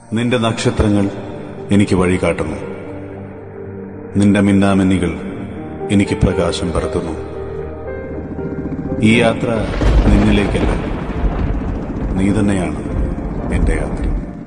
നിന്റെ നക്ഷത്രങ്ങൾ എനിക്ക് വഴി കാട്ടുന്നു നിന്റെ മിന്നാമിന്നികൾ എനിക്ക് പ്രകാശം പരത്തുന്നു ഈ യാത്ര നിന്നിലേക്കല്ല നീ തന്നെയാണ് എന്റെ യാത്ര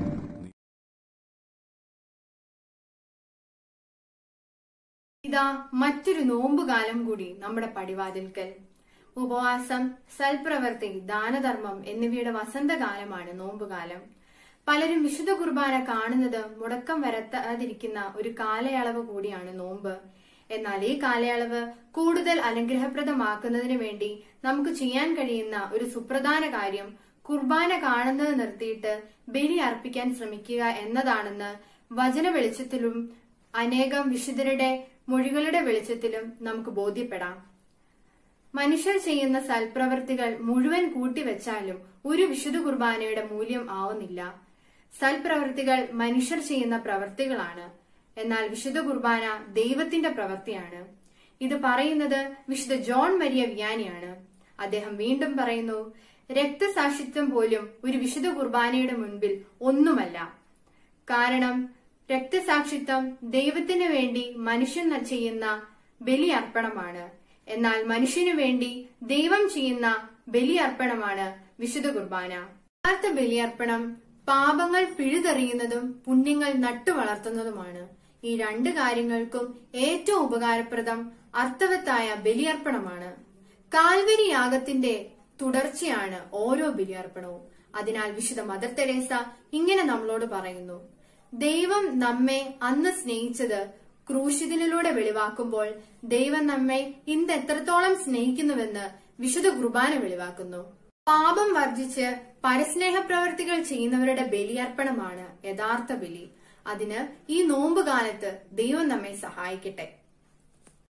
ഇതാ മറ്റൊരു നോമ്പുകാലം കൂടി നമ്മുടെ പടിവാതിൽക്കൽ ഉപവാസം സൽപ്രവർത്തി ദാനധർമ്മം എന്നിവയുടെ വസന്തകാലമാണ് നോമ്പുകാലം പലരും വിശുദ്ധ കുർബാന കാണുന്നത് മുടക്കം വരത്താതിരിക്കുന്ന ഒരു കാലയളവ് കൂടിയാണ് നോമ്പ് എന്നാൽ ഈ കാലയളവ് കൂടുതൽ അനുഗ്രഹപ്രദമാക്കുന്നതിന് വേണ്ടി നമുക്ക് ചെയ്യാൻ കഴിയുന്ന ഒരു സുപ്രധാന കാര്യം കുർബാന കാണുന്നത് നിർത്തിയിട്ട് ബലി അർപ്പിക്കാൻ ശ്രമിക്കുക എന്നതാണെന്ന് വചന വെളിച്ചത്തിലും അനേകം വിശുദ്ധരുടെ മൊഴികളുടെ വെളിച്ചത്തിലും നമുക്ക് ബോധ്യപ്പെടാം മനുഷ്യർ ചെയ്യുന്ന സൽപ്രവർത്തികൾ മുഴുവൻ കൂട്ടിവെച്ചാലും ഒരു വിശുദ്ധ കുർബാനയുടെ മൂല്യം ആവുന്നില്ല സൽപ്രവർത്തികൾ മനുഷ്യർ ചെയ്യുന്ന പ്രവർത്തികളാണ് എന്നാൽ വിശുദ്ധ കുർബാന ദൈവത്തിന്റെ പ്രവൃത്തിയാണ് ഇത് പറയുന്നത് വിശുദ്ധ ജോൺ മരിയ വിയാനിയാണ് അദ്ദേഹം വീണ്ടും പറയുന്നു രക്തസാക്ഷിത്വം പോലും ഒരു വിശുദ്ധ കുർബാനയുടെ മുൻപിൽ ഒന്നുമല്ല കാരണം രക്തസാക്ഷിത്വം ദൈവത്തിന് വേണ്ടി മനുഷ്യൻ ചെയ്യുന്ന ബലിയർപ്പണമാണ് എന്നാൽ മനുഷ്യനു വേണ്ടി ദൈവം ചെയ്യുന്ന ബലിയർപ്പണമാണ് വിശുദ്ധ കുർബാന യഥാർത്ഥ ബലിയർപ്പണം പാപങ്ങൾ പിഴുതെറിയുന്നതും പുണ്യങ്ങൾ നട്ടുവളർത്തുന്നതുമാണ് ഈ രണ്ട് കാര്യങ്ങൾക്കും ഏറ്റവും ഉപകാരപ്രദം അർത്ഥവത്തായ ബലിയർപ്പണമാണ് കാൽവരി യാഗത്തിന്റെ തുടർച്ചയാണ് ഓരോ ബലിയർപ്പണവും അതിനാൽ വിശുദ്ധ മദർ തെരേസ ഇങ്ങനെ നമ്മളോട് പറയുന്നു ദൈവം നമ്മെ അന്ന് സ്നേഹിച്ചത് ക്രൂശിതനിലൂടെ വെളിവാക്കുമ്പോൾ ദൈവം നമ്മെ ഇന്ന് എത്രത്തോളം സ്നേഹിക്കുന്നുവെന്ന് വിശുദ്ധ കുർബാന വെളിവാക്കുന്നു പാപം വർജിച്ച് പരസ്നേഹ പ്രവർത്തികൾ ചെയ്യുന്നവരുടെ ബലിയർപ്പണമാണ് യഥാർത്ഥ ബലി അതിന് ഈ നോമ്പുകാലത്ത് ദൈവം നമ്മെ സഹായിക്കട്ടെ